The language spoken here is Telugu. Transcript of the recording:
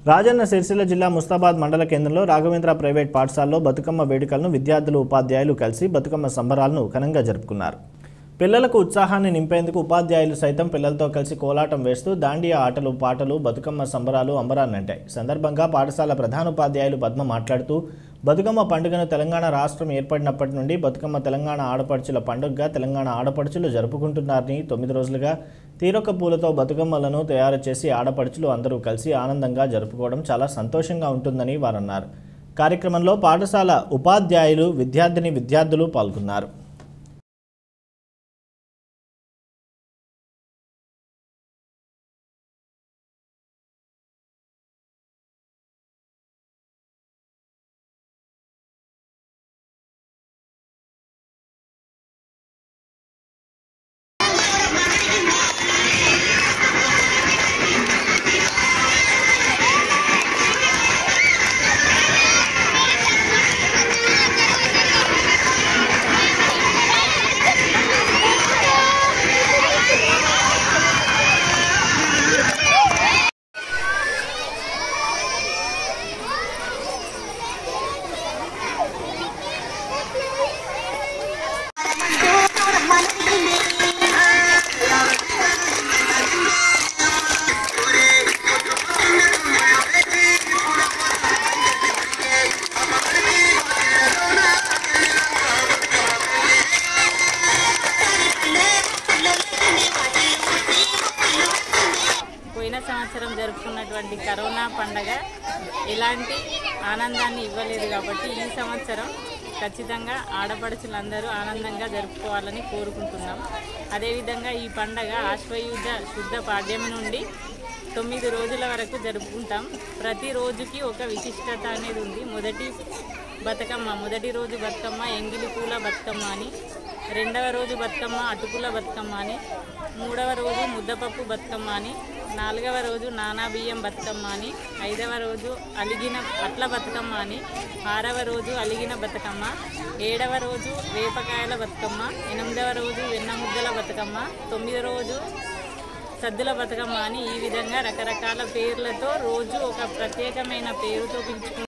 రాజన్న సిరిసిల్ల జిల్లా ముస్తాబాద్ మండల కేంద్రంలో రాఘవేంద్ర ప్రైవేట్ పాఠశాలలో బతుకమ్మ వేడుకలను విద్యార్థులు ఉపాధ్యాయులు కలిసి బతుకమ్మ సంబరాలను ఘనంగా జరుపుకున్నారు పిల్లలకు ఉత్సాహాన్ని నింపేందుకు ఉపాధ్యాయులు సైతం పిల్లలతో కలిసి కోలాటం వేస్తూ దాండియా ఆటలు పాటలు బతుకమ్మ సంబరాలు అంబరాన్నంటాయి ఈ సందర్భంగా పాఠశాల ప్రధానోపాధ్యాయులు పద్మ మాట్లాడుతూ బతుకమ్మ పండుగను తెలంగాణ రాష్ట్రం ఏర్పడినప్పటి నుండి బతుకమ్మ తెలంగాణ ఆడపడుచుల పండుగగా తెలంగాణ ఆడపడుచులు జరుపుకుంటున్నారని తొమ్మిది రోజులుగా తీరొక్క పూలతో బతుకమ్మలను తయారు చేసి ఆడపడుచులు అందరూ కలిసి ఆనందంగా జరుపుకోవడం చాలా సంతోషంగా ఉంటుందని వారన్నారు కార్యక్రమంలో పాఠశాల ఉపాధ్యాయులు విద్యార్థిని విద్యార్థులు పాల్గొన్నారు పోయిన సంవత్సరం జరుపుకున్నటువంటి కరోనా పండగ ఎలాంటి ఆనందాన్ని ఇవ్వలేదు కాబట్టి ఈ సంవత్సరం ఖచ్చితంగా ఆడపడుచులందరూ ఆనందంగా జరుపుకోవాలని కోరుకుంటున్నాం అదేవిధంగా ఈ పండగ ఆశ్వయుజ శుద్ధ పాడ్యమి నుండి తొమ్మిది రోజుల వరకు జరుపుకుంటాం ప్రతి రోజుకి ఒక విశిష్టత అనేది ఉంది మొదటి బతుకమ్మ మొదటి రోజు బతుకమ్మ ఎంగిలి పూల బతుకమ్మ అని రెండవ రోజు బతుకమ్మ అటుకుల బతుకమ్మ అని మూడవ రోజు ముద్దపప్పు బతుకమ్మ అని నాలుగవ రోజు నానా బియ్యం బతుకమ్మ అని ఐదవ రోజు అలిగిన అట్ల బతుకమ్మ అని ఆరవ రోజు అలిగిన బతుకమ్మ ఏడవ రోజు వేపకాయల బతుకమ్మ ఎనిమిదవ రోజు వెన్నముద్దల బతుకమ్మ తొమ్మిదవ రోజు సద్దుల బతుకమ్మ అని ఈ విధంగా రకరకాల పేర్లతో రోజు ఒక ప్రత్యేకమైన పేరుతో పిలుచుకుంటారు